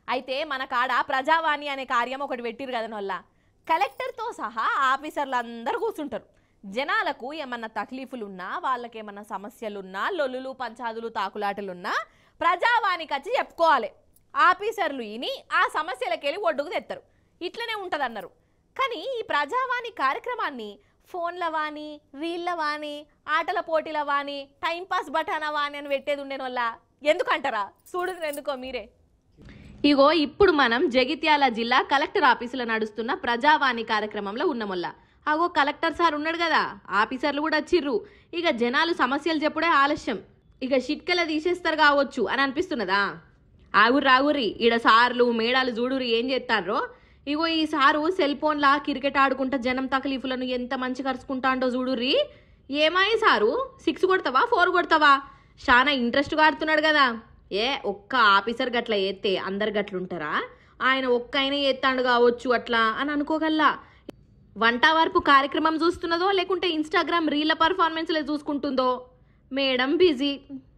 అయితే మన కాడ ప్రజావాణి అనే కార్యం ఒకటి పెట్టిరు కదా నొల్ల కలెక్టర్తో సహా ఆఫీసర్లు అందరూ కూర్చుంటారు జనాలకు ఏమన్నా తక్లీఫులున్నా వాళ్ళకి ఏమన్నా సమస్యలున్నా లొల్లులు పంచాదులు తాకులాటలున్నా ప్రజావాణికి వచ్చి చెప్పుకోవాలి ఆఫీసర్లు ఇని ఆ సమస్యలకెళ్ళి ఒడ్డుకు తెస్తారు ఇట్లనే ఉంటదన్నారు కానీ ఈ ప్రజావాణి కార్యక్రమాన్ని ఫోన్ల వాణి రీళ్ళ వాణి ఆటల పోటీల వాణి టైంపాస్ బఠాన వాణి అని పెట్టేది ఉండేన వల్ల ఎందుకంటారా చూడు ఎందుకో మీరే ఇగో ఇప్పుడు మనం జగిత్యాల జిల్లా కలెక్టర్ ఆఫీసులో నడుస్తున్న ప్రజావాణి కార్యక్రమంలో ఉన్నమొల్ల అగో కలెక్టర్ సార్ ఉన్నాడు కదా ఆఫీసర్లు కూడా వచ్చిర్రు ఇక జనాలు సమస్యలు చెప్పుడే ఆలస్యం ఇక షిట్కెల తీసేస్తారు కావచ్చు అని అనిపిస్తున్నదా ఆగుర్రి ఆగుర్రి ఈడ సార్లు మేడాలు చూడుర్రి ఏం చేస్తారో ఇగో ఈ సారు సెల్ ఫోన్లా క్రికెట్ ఆడుకుంటా జనం తకలీఫులను ఎంత మంచి కరుచుకుంటాండో చూడుర్రి ఏమాయి సారు సిక్స్ కొడతావా ఫోర్ కొడతావా చాలా ఇంట్రెస్ట్గా ఆడుతున్నాడు కదా ఏ ఒక్క ఆఫీసర్ గట్ల ఎత్తే అందరు గట్లుంటారా ఆయన ఒక్క ఆయన ఎత్తాడు కావచ్చు అట్లా అని అనుకోగల్లా వంట వరపు కార్యక్రమం చూస్తున్నదో లేకుంటే ఇన్స్టాగ్రామ్ రీల పర్ఫార్మెన్స్లే చూసుకుంటుందో మేడం బిజీ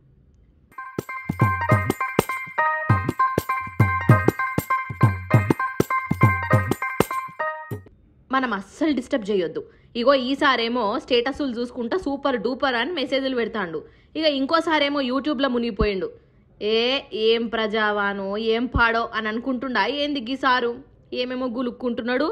మనం అస్సలు డిస్టర్బ్ చేయొద్దు ఇగో ఈసారేమో స్టేటస్లు చూసుకుంటా సూపర్ డూపర్ అని మెసేజ్లు పెడతాండు ఇక ఇంకోసారేమో యూట్యూబ్లో మునిగిపోయిండు ఏ ఏం ప్రజావానో ఏం పాడో అని అనుకుంటుండా ఏంది గీసారు ఏమేమో గులుక్కుంటున్నాడు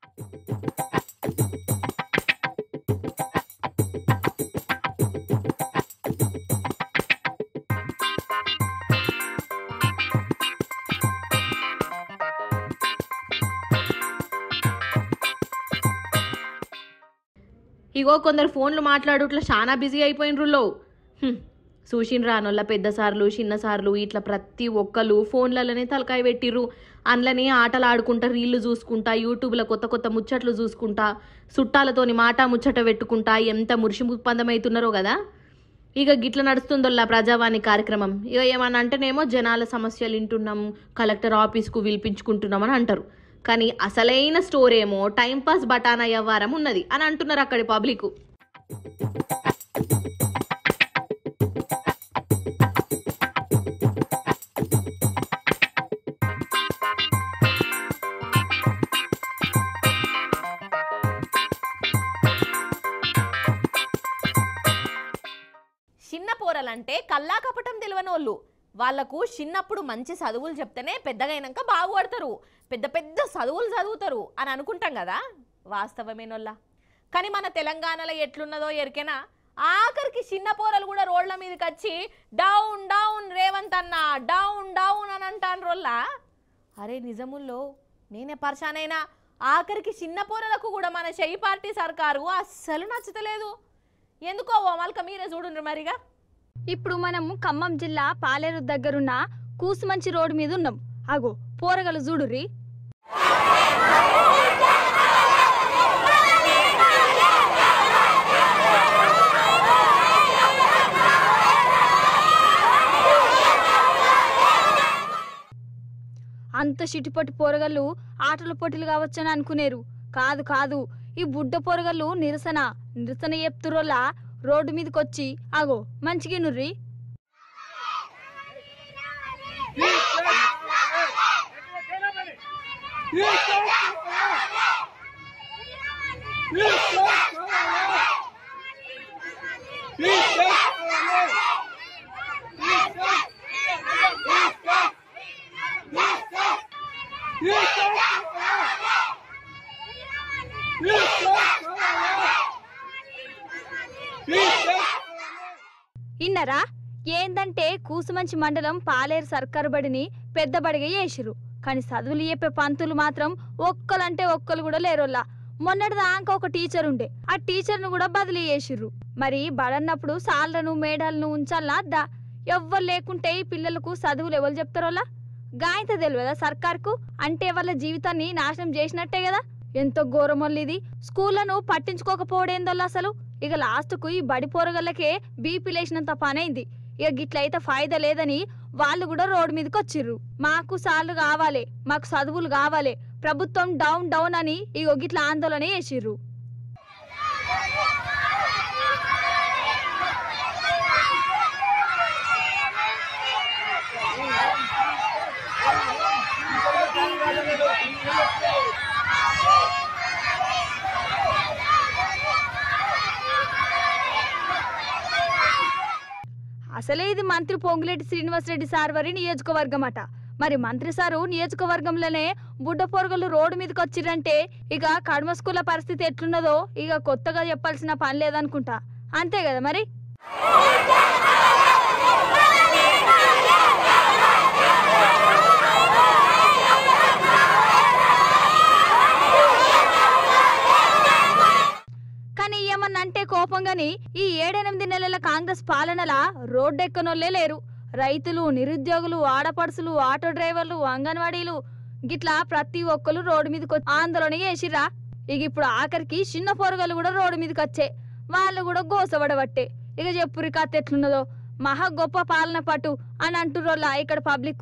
ఇగో కొందరు ఫోన్లు మాట్లాడుట్లా చాలా బిజీ అయిపోయినరులో చూసిన రానోళ్ళ పెద్ద సార్లు చిన్న సార్లు ఇట్లా ప్రతి ఒక్కరు ఫోన్లలోనే తలకాయ పెట్టిర్రు అందులోనే ఆటలు ఆడుకుంటా రీళ్లు చూసుకుంటా యూట్యూబ్లో కొత్త కొత్త ముచ్చట్లు చూసుకుంటా చుట్టాలతోని మాట ముచ్చట పెట్టుకుంటా ఎంత మురిసి ముప్పందమవుతున్నారో కదా ఇక గిట్ల నడుస్తుందోళ్ళ ప్రజావాణి కార్యక్రమం ఇక ఏమన్నా అంటేనేమో జనాల సమస్యలు వింటున్నాం కలెక్టర్ ఆఫీస్కు పిలిపించుకుంటున్నాం అని అంటారు కానీ అసలైన స్టోర్ ఏమో టైంపాస్ బటానా వ్యవహారం ఉన్నది అని అంటున్నారు అక్కడి పబ్లిక్ చిన్న పోరలంటే కల్లా కపటం తెలియనోళ్ళు వాళ్ళకు చిన్నప్పుడు మంచి చదువులు చెప్తేనే పెద్దగైనాక బాగుపడతారు పెద్ద పెద్ద చదువులు చదువుతారు అని అనుకుంటాం కదా వాస్తవమేనోళ్ళ కానీ మన తెలంగాణలో ఎట్లున్నదో ఎరికేనా ఆఖరికి చిన్న పోరలు కూడా రోడ్ల మీదకి వచ్చి డౌన్ డౌన్ రేవంత్ అన్న డౌన్ డౌన్ అని అంటాను రోల్లా అరే నిజముల్లో నేనే పరిశానైనా ఆఖరికి చిన్న పోరలకు కూడా మన చెయ్యి పార్టీ సర్కారు అస్సలు నచ్చుతలేదు ఎందుకో ఓ మల్క మీరే చూడండి మరిగా ఇప్పుడు మనం ఖమ్మం జిల్లా పాలేరు దగ్గరున్న కూసుమంచి రోడ్డు మీద ఉన్నాం అగో పోరగలు చూడుర్రి అంత చిటిపొట్టి పోరగళ్ళు ఆటల పోటీలు కావచ్చని అనుకునేరు కాదు కాదు ఈ బుడ్డ పోరగళ్ళు నిరసన నిరసన చెప్తురోలా రోడ్డు మీదకి వచ్చి అగో మంచిగా నుర్రి ఇన్నరా ఏందంటే కూసుమంచి మండలం పాలేరు సర్కారు బడిని పెద్ద బడిగా చేసిర్రు కానీ చదువులు చెప్పే పంతులు మాత్రం ఒక్కలంటే ఒక్కలు కూడా లేరోల్లా మొన్నటి దాకా ఒక టీచర్ ఉండే ఆ టీచర్ను కూడా బదిలీ చేసిర్రు మరి బడన్నప్పుడు సార్లను మేడాలను ఉంచాలా దా ఎవ్వరు లేకుంటే ఈ పిల్లలకు చదువులు ఎవరు చెప్తారోలా గాయత తెలియదా సర్కార్కు అంటే వాళ్ళ జీవితాన్ని నాశనం చేసినట్టే కదా ఎంతో ఘోరమొల్లు ఇది స్కూళ్లను పట్టించుకోకపోవడేందోళ్ళు అసలు ఇక లాస్ట్కు ఈ బడి పోరగళ్ళకే బీపీ లేచినంత పనైంది ఇక గిట్లయితే ఫాయిదా లేదని వాళ్ళు కూడా రోడ్డు మీదకి వచ్చిర్రు మాకు సార్లు కావాలి మాకు చదువులు కావాలి ప్రభుత్వం డౌన్ డౌన్ అని ఇగో గిట్ల ఆందోళన చేసిర్రు అసలే ఇది మంత్రి పొంగులేటి శ్రీనివాసరెడ్డి సార్ వారి నియోజకవర్గం అట మరి మంత్రి సారు నియోజకవర్గంలోనే బుడ్డ పొరుగులు రోడ్డు మీదకి వచ్చిరంటే ఇక కడమ స్కూళ్ళ పరిస్థితి ఎట్లున్నదో ఇక కొత్తగా చెప్పాల్సిన పని లేదనుకుంటా అంతే కదా మరి కానీ ఏమన్నా అంటే కోపం గాని ఈ ఏడెనిమిది నెలల కాంగ్రెస్ పాలనలా రోడ్డెక్కనోళ్లే లేరు రైతులు నిరుద్యోగులు ఆడపడుసులు ఆటో డ్రైవర్లు అంగన్వాడీలు గిట్లా ప్రతి ఒక్కరు రోడ్డు మీదకి వచ్చి ఆందోళన చేసిర్రా ఇక ఇప్పుడు ఆఖరికి చిన్న పొరగలు కూడా రోడ్డు మీదకి వచ్చే వాళ్ళు కూడా గోసపడబట్టే ఇక చెప్పురి కథ ఎట్లున్నదో మహా గొప్ప పాలన పట్టు అని అంటుర్రోలా ఇక్కడ పబ్లిక్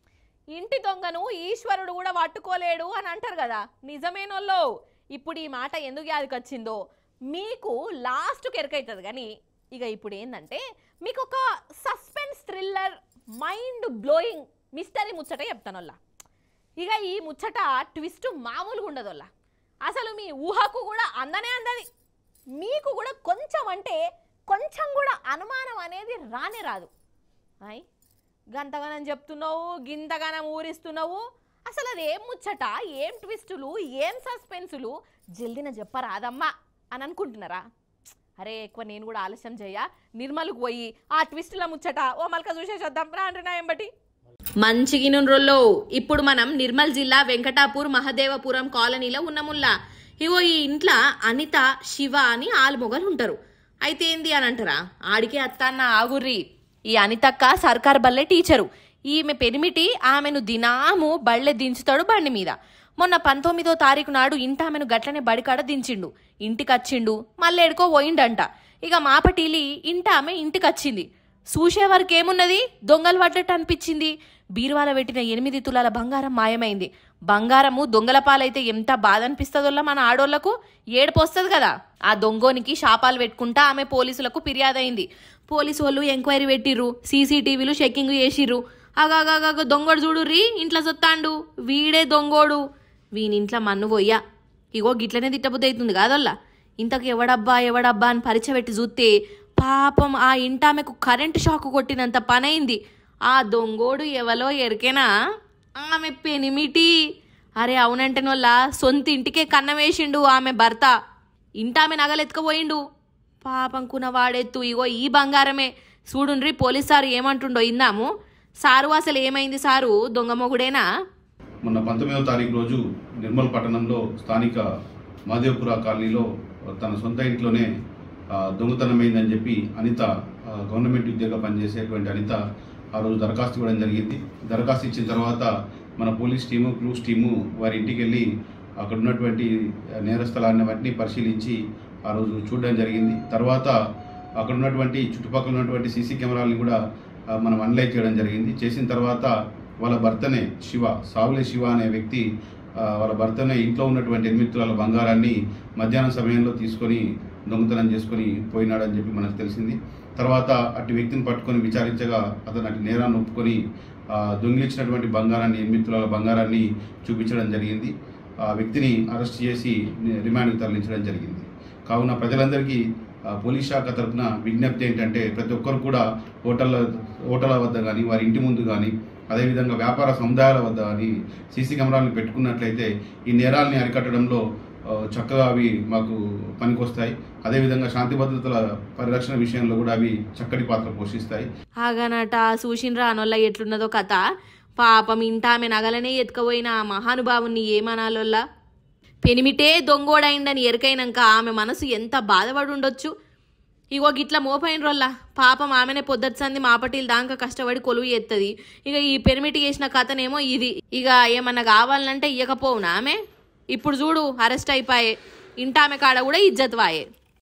ఇంటి దొంగను ఈశ్వరుడు కూడా పట్టుకోలేడు అని అంటారు కదా నిజమేనోళ్ళు ఇప్పుడు ఈ మాట ఎందుకు యాదికి వచ్చిందో మీకు లాస్ట్కి ఎరకైతుంది కానీ ఇక ఇప్పుడు ఏంటంటే మీకు ఒక suspense thriller mind blowing mystery ముచ్చట చెప్తానోళ్ళ ఇక ఈ ముచ్చట ట్విస్ట్ మామూలుగా ఉండదోళ్ళ అసలు మీ ఊహకు కూడా అందనే అందది మీకు కూడా కొంచెం అంటే కొంచెం కూడా అనుమానం అనేది రానే రాదు అయ్ గంతగానం చెప్తున్నావు గింతగానం ఊరిస్తున్నావు అసలు అది ఏం ముచ్చట ఏం ట్విస్టులు ఏం సస్పెన్సులు జల్దిన చెప్పరాదమ్మా అని అనుకుంటున్నారా అరే ఎక్కువ నేను కూడా ఆలస్యం చేయ నిర్మల్కు పోయి ఆ ట్విస్టుల ముచ్చట ఓ మల్క చూసేసేద్దాం రా అంటే నా ఎంబటి మంచిగినుండ్రోల్లో ఇప్పుడు మనం నిర్మల్ జిల్లా వెంకటాపూర్ మహదేవపురం కాలనీలో ఉన్నముల్లా ఇగో ఈ ఇంట్లో అనిత శివ అని ఆలుమొగలు ఉంటారు అయితే ఏంది అని అంటారా ఆడికే అత్తాన్న ఆగుర్రి ఈ అనితక్క సర్కార్ బల్లె టీచరు ఈమె పెనిమిటి ఆమెను దినాము బళ్ళె దించుతాడు బండి మీద మొన్న పంతొమ్మిదో తారీఖు నాడు ఇంట ఆమెను గట్లనే బడికాడ దించిండు ఇంటికి వచ్చిండు మళ్ళీ ఎడుకో పోయిండంట ఇక మాపటీలి ఇంట ఆమె ఇంటికి వచ్చింది చూసే వరకు ఏమున్నది దొంగలు పడ్డట్టు అనిపించింది బీరువాల పెట్టిన ఎనిమిది తులాల బంగారం మాయమైంది బంగారము దొంగల పాలైతే ఎంత బాధ అనిపిస్తుందో మన ఆడోళ్లకు ఏడుపు వస్తుంది కదా ఆ దొంగోనికి శాపాలు పెట్టుకుంటా ఆమె పోలీసులకు ఫిర్యాదైంది పోలీసు వాళ్ళు ఎంక్వైరీ పెట్టిర్రు సీసీటీవీలు చెక్కింగ్ చేసిర్రు అగాగాగా దొంగోడు చూడుర్రి ఇంట్లో సొత్తాండు వీడే దొంగోడు వీనింట్లో మన్ను పోయ్యా ఇగో గిట్లనే తిట్టబుద్ధి అవుతుంది కాదోల్లా ఇంతకు ఎవడబ్బా ఎవడబ్బా అని పరిచయ పెట్టి చూస్తే పాపం ఆ ఇంటామెకు కరెంటు షాక్ కొట్టినంత పనైంది ఆ దొంగోడు ఎవలో ఎరికేనా ఆమె పెనిమిటి అరే అవునంటే వల్ల సొంత ఇంటికే కన్నం వేసిండు ఆమె భర్త ఇంటామె నగలెత్తుకుపోయిండు పాపం కున వాడెత్తు ఇగో ఈ బంగారమే చూడుండ్రి పోలీస్ సారు ఏమంటుండో ఇందాము సారు అసలు ఏమైంది సారు దొంగ మొగుడేనా మొన్న పంతొమ్మిదవ తారీఖు రోజు నిర్మల్ పట్టణంలో స్థానిక మాదేవపుర కాలనీలో తన సొంత ఇంట్లోనే ఆ, దొంగతనమైందని చెప్పి అనిత ఆ, గవర్నమెంట్ ఉద్యోగ పనిచేసేటువంటి అనిత ఆ రోజు దరఖాస్తు ఇవ్వడం జరిగింది దరఖాస్తు ఇచ్చిన తర్వాత మన పోలీస్ టీము క్లూస్ టీము వారి ఇంటికి వెళ్ళి అక్కడ ఉన్నటువంటి నేర స్థలాన్ని వాటిని పరిశీలించి ఆ రోజు చూడడం జరిగింది తర్వాత అక్కడ ఉన్నటువంటి చుట్టుపక్కల ఉన్నటువంటి సీసీ కెమెరాలను కూడా ఆ, మనం అనలైజ్ చేయడం జరిగింది చేసిన తర్వాత వాళ్ళ భర్తనే శివ సావులే శివ అనే వ్యక్తి ఆ, వాళ్ళ భర్తనే ఇంట్లో ఉన్నటువంటి ఎనిమిది తులాల బంగారాన్ని మధ్యాహ్నం సమయంలో తీసుకొని దొంగతనం చేసుకొని పోయినాడని చెప్పి మనకు తెలిసింది తర్వాత అటు వ్యక్తిని పట్టుకొని విచారించగా అతను అటు నేరాన్ని ఒప్పుకొని ఆ, దొంగిలించినటువంటి బంగారాన్ని ఎనిమిది తులాల బంగారాన్ని చూపించడం జరిగింది ఆ వ్యక్తిని అరెస్ట్ చేసి రిమాండ్కి తరలించడం జరిగింది కావున ప్రజలందరికీ ఆ, పోలీస్ శాఖ తరఫున విజ్ఞప్తి ఏంటంటే ప్రతి ఒక్కరు కూడా హోటళ్ళ హోటళ్ళ వద్ద కానీ వారి ఇంటి ముందు కానీ అదేవిధంగా వ్యాపార సముదాయాల వద్ద కానీ సీసీ కెమెరాలను పెట్టుకున్నట్లయితే ఈ నేరాల్ని అరికట్టడంలో ఆ, చక్కగా అవి మాకు పనికొస్తాయి అదేవిధంగా శాంతి భద్రతల పరిరక్షణ విషయంలో కూడా అవి చక్కటి పాత్ర పోషిస్తాయి ఆగనట సూషిన్రా అనొల్ల ఎట్లున్నదో కథ పాపం ఇంటామె నగలనే ఎత్తుకపోయిన ఆ మహానుభావుని ఏమనాలొల్లా పెనిమిటే దొంగోడైండని ఎరకైనాక ఆమె మనసు ఎంత బాధపడి ఉండొచ్చు ఇగో గిట్ల మోపైన రోల్లా పాపం ఆమెనే పొద్దొచ్చంది మాపటీలు దాకా కష్టపడి కొలువు ఎత్తది ఇక ఈ పెనిమిటి చేసిన కథనేమో ఇది ఇక ఏమన్నా కావాలంటే ఇయ్యకపోవునా ఆమె ఇప్పుడు చూడు అరెస్ట్ అయిపోయే ఇంటామె కాడ కూడా ఇజ్జత్ వాయే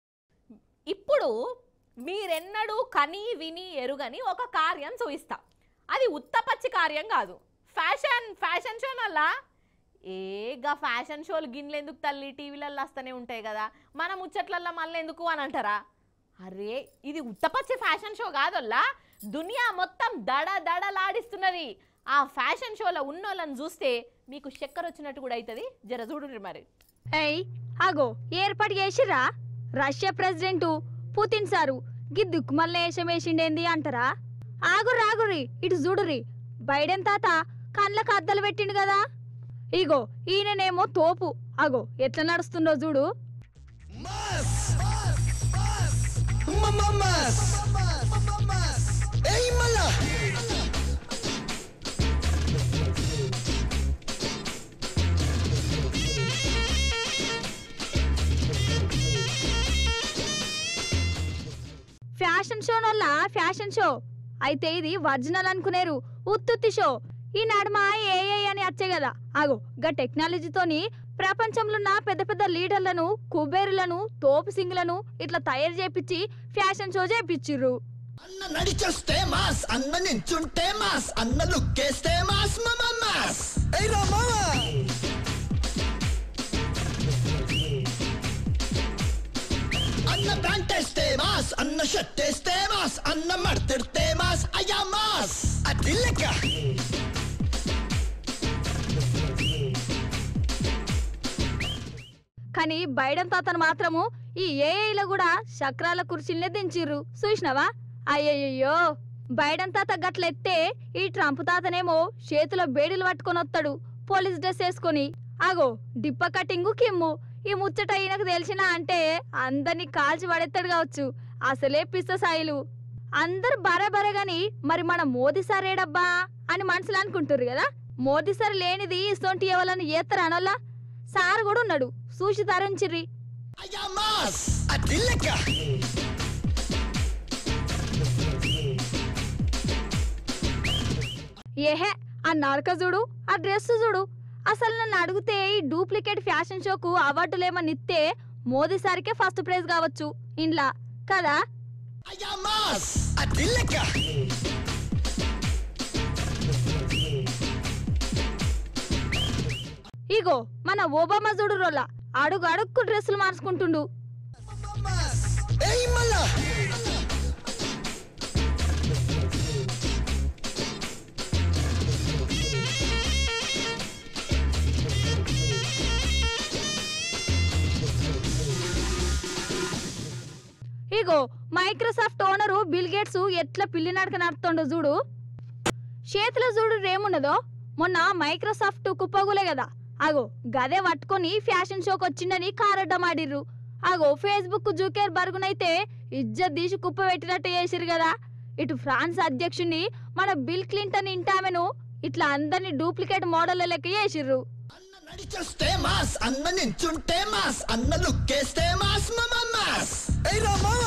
ఇప్పుడు మీరెన్నడూ కని విని ఎరుగని ఒక కార్యం చూయిస్తా అది ఉత్తపచ్చి కార్యం కాదు ఫ్యాషన్ ఫ్యాషన్ షో వల్ల ఏగా ఫ్యాషన్ షోలు గిన్నెలు ఎందుకు తల్లి టీవీలలో వస్తూనే ఉంటాయి కదా మన ముచ్చట్లల్లో మళ్ళీ ఎందుకు అని అంటారా అరే ఇది ఉత్తపచ్చి ఫ్యాషన్ షో కాదల్లా దునియా మొత్తం దడ దడలాడిస్తున్నది ఆ ఫ్యాషన్ షోలో ఉన్నోళ్ళని చూస్తే మీకు చక్కెర వచ్చినట్టు కూడా అవుతుంది జర చూడుర్రి మరి ఏయ్ అగో ఏర్పాటు చేసిర్రా రష్యా ప్రెసిడెంట్ పుతిన్ సారు గి దిక్కుమల్ల వేషం వేసిండేంది అంటారా ఆగుర్రి ఆగుర్రి ఇటు చూడుర్రి బైడెన్ తాత కండ్లకు అద్దలు పెట్టిండు కదా ఇగో ఈయననేమో తోపు అగో ఎట్లా నడుస్తుండో చూడు Mas! Mamamas! Ey, mala! Fashion show నోళ్ళ ఫ్యాషన్ షో అయితే ఇది ఒరిజినల్ అనుకునేరు ఉత్తుత్తి షో ఈ నడుమ ఏఐ అని వచ్చే కదా ఆగో గా టెక్నాలజీతోని ప్రపంచంలో ఉన్న పెద్ద పెద్ద లీడర్లను కుబేరులను తోపు సింగులను ఇట్లా తయారు చేపించి ఫ్యాషన్ షో చేపించిర్రు అన్న నడిచొస్తే మాస్ అన్న నించుంటే మాస్ అన్న లుక్కేస్తే మాస్ మమ మాస్ ఏయ్ రా మామ అన్న ప్యాంట్ వేస్తే మాస్ అన్న షర్ట్ వేస్తే మాస్ అన్న మడతిడితే మాస్ అయ్యా మాస్ అది లెక్క కానీ బైడెన్ తాతను మాత్రము ఈ ఏఐలో కూడా చక్రాల కుర్చీలనే దించిర్రు చూసినావా అయ్యయ్యో బైడెన్ తాత గట్లెత్తే ఈ ట్రంప్ తాతనేమో చేతిలో బేడీలు పట్టుకొని వస్తాడు పోలీస్ డ్రెస్ వేసుకొని ఆగో డిప్ప కటింగు కిమ్ము ఈ ముచ్చట ఈయనకు తెలిసిన అంటే అందరినీ కాల్చి పడేస్తాడు కావచ్చు అసలే పిస్త సాయిలు అందరు బరాబరే గాని మరి మన మోదీ సార్ ఏడబ్బా అని మనసులో అనుకుంటారు కదా మోదీ సార్ లేనిది ఇసొంటి ఎవరని ఏత్తరా అనొల్లా సార్ కూడా ఉన్నాడు చూసి తరించిర్రి అయ్యా మాస్ అది లెక్క ఏహే ఆ నడక చూడు ఆ డ్రెస్ చూడు అసలు నన్ను అడిగితే ఈ డూప్లికేట్ ఫ్యాషన్ షోకు అవార్డులు ఏమన్నా ఇస్తే మోదీ సార్కే ఫస్ట్ ప్రైజ్ కావచ్చు ఇంట్లో కదా అయ్యా మాస్ అది లెక్క ఇగో మన ఓబామా చూడు రోల అడుగు అడుక్కు డ్రెస్సులు మార్చుకుంటుండు ఏయ్ మళ్ళా ఇగో మైక్రోసాఫ్ట్ ఓనరు బిల్ గేట్స్ ఎట్లా పిల్లి నడక నడుతుండో చూడు చేతిలో చూడు ఏమున్నదో మొన్న మైక్రోసాఫ్ట్ కుప్పగులే కదా అగో గదే పట్టుకొని ఫ్యాషన్ షోకి వచ్చిండని కారడ్డమాడిర్రు అగో ఫేస్బుక్ జూకేర్ బరుగునైతే ఇజ్జత్ తీసి కుప్ప పెట్టినట్టు చేసిరు కదా ఇటు ఫ్రాన్స్ అధ్యక్షుని మన బిల్ క్లింటన్ ఇంటామెను ఇట్లా అందరిని డూప్లికేట్ మోడల్ లెక్క చేసిర్రు అన్న నడిచొస్తే మాస్ అన్న నించుంటే మాస్ అన్న లుక్కేస్తే మాస్ మమ మాస్ ఏయ్ రా మామ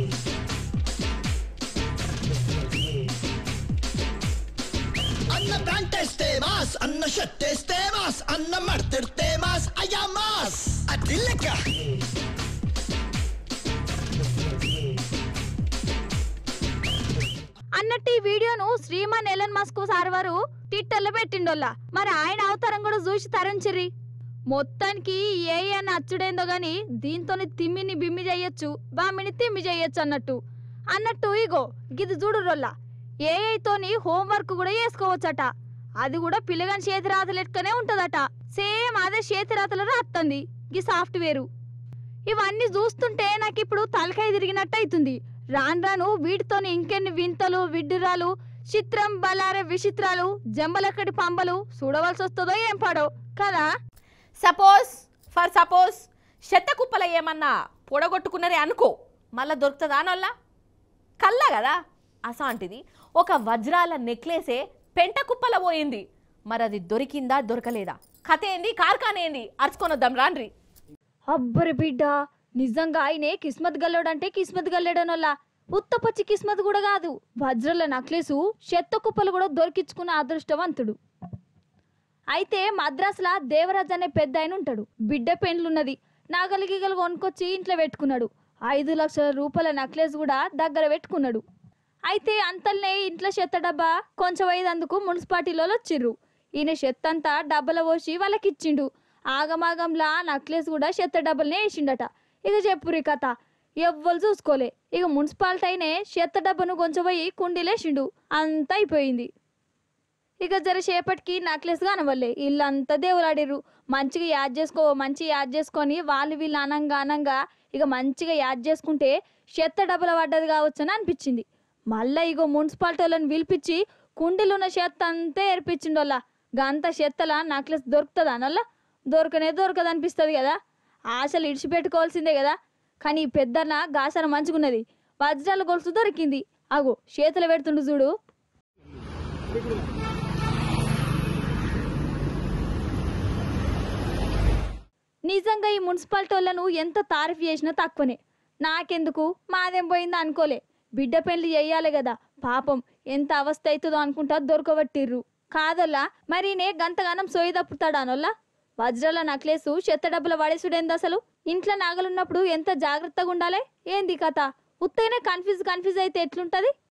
అన్న ప్యాంట్ వేస్తే మాస్ అన్న షర్ట్ వేస్తే మాస్ అన్న మడతిడితే మాస్ అయ్యా మాస్ అది లెక్క అన్నట్టు ఈ వీడియోను శ్రీమాన్ ఎలన్ మస్క్ సార్ వారు ట్విట్టర్లో పెట్టిండోల్లా మరి ఆయన అవతారం కూడా చూసి తరించిర్రి మొత్తానికి ఏ అని అచ్చుడైందో గాని దీంతోని తిమ్మిని బిమ్మి చేయొచ్చు బామ్మిని తిమ్మి చేయొచ్చు అన్నట్టు అన్నట్టు ఇగో గిది చూడు రొల్ల ఏఐతోని హోంవర్క్ కూడా చేసుకోవచ్చట అది కూడా పిల్లగాని చేతి రాత లెక్కనే ఉంటదట సేమ్ అదే చేతి రాతలో రాస్తుంది ఈ సాఫ్ట్వేరు ఇవన్నీ చూస్తుంటే నాకు ఇప్పుడు తలకాయ తిరిగినట్టు అవుతుంది రాను రాను వీటితోని ఇంకెన్ని వింతలు విడ్డురాలు చిత్రం బలారే విచిత్రాలు జంబలక్కడి పంబలు చూడవలసి వస్తుందో ఏం పాడో కదా సపోజ్ ఫర్ సపోజ్ చెత్త కుప్పల ఏమన్నా పొడగొట్టుకున్నారే అనుకో మళ్ళా దొరుకుతుందా అనొల్లా కల్లా కదా అసాంటిది ఒక వజ్రాల నెక్లెసే పెంట కుప్పల పోయింది మరి అది దొరికిందా దొరకలేదా కథ ఏంది కార్ఖానేంది అరుచుకొనొద్దాం రాండ్రి అబ్బరి బిడ్డ నిజంగా ఆయనే కిస్మత్ గల్లోడంటే కిస్మత్ గల్లేడనోలా ఉత్తపచ్చి కిస్మత్ కూడా కాదు వజ్రాల నక్లెసు చెత్త కుప్పలు కూడా దొరికించుకున్న అదృష్టవంతుడు అయితే మద్రాసులా దేవరాజ్ అనే పెద్ద ఆయన ఉంటాడు బిడ్డ పెండ్లున్నది నాగలిగిగలు కొనుక్కొచ్చి ఇంట్లో పెట్టుకున్నాడు ఐదు లక్షల రూపాయల నక్లెస్ కూడా దగ్గర పెట్టుకున్నాడు అయితే అంతల్నే ఇంట్లో చెత్త డబ్బా కొంచెం అయ్యేందుకు మున్సిపాలిటీలో వచ్చిర్రు ఈయన చెత్త అంతా డబ్బల పోసి వాళ్ళకి ఇచ్చిండు ఆగమాగంలా నక్లెస్ కూడా చెత్త డబ్బలనే వేసిండట ఇక చెప్పురి కథ ఎవ్వరు చూసుకోలే ఇక మున్సిపాలిటీ అయినే చెత్త డబ్బను కొంచెం పోయి కుండీలేసిండు అంతా అయిపోయింది ఇక జర సేపటికి నక్లెస్ కానవల్లే వీళ్ళంతా దేవులాడిర్రు మంచిగా యాద్ చేసుకో మంచిగా యాద్ చేసుకొని వాళ్ళు వీళ్ళు అనంగా అనంగా ఇక మంచిగా యాద్ చేసుకుంటే చెత్త డబ్బుల పడ్డది కావచ్చు అని అనిపించింది మళ్ళా ఇగో మున్సిపాలిటీ వాళ్ళని పిలిపించి కుండీలున్న చెత్త అంతా ఏర్పించిండోళ్ళ గంత చెత్తల నక్లెస్ దొరుకుతుంది అనల్లా దొరకనే దొరకదు అనిపిస్తుంది కదా ఆశలు ఇడిచిపెట్టుకోవాల్సిందే కదా కానీ ఈ పెద్దన్న గాసన మంచుకున్నది వజ్రాల గొలుసు దొరికింది అగో చేతులు పెడుతుండు చూడు నిజంగా ఈ మున్సిపాలిటీ వాళ్ళను ఎంత తారీఫ్ చేసినా తక్కువనే నాకెందుకు మాదేం పోయిందో అనుకోలే బిడ్డ పెళ్లి చెయ్యాలి కదా పాపం ఎంత అవస్థ అవుతుందో అనుకుంటా దొరకబట్టిర్రు కాదల్లా మరి నే గంతగానం సోయి తప్పుతాడా అనొల్లా వజ్రాల నక్లేసు చెత్త డబ్బుల వాడేసుడేంది అసలు ఇంట్లో నాగలున్నప్పుడు ఎంత జాగ్రత్తగా ఉండాలి ఏంది కథ ఉత్తగానే కన్ఫ్యూజ్ కన్ఫ్యూజ్ అయితే ఎట్లుంటది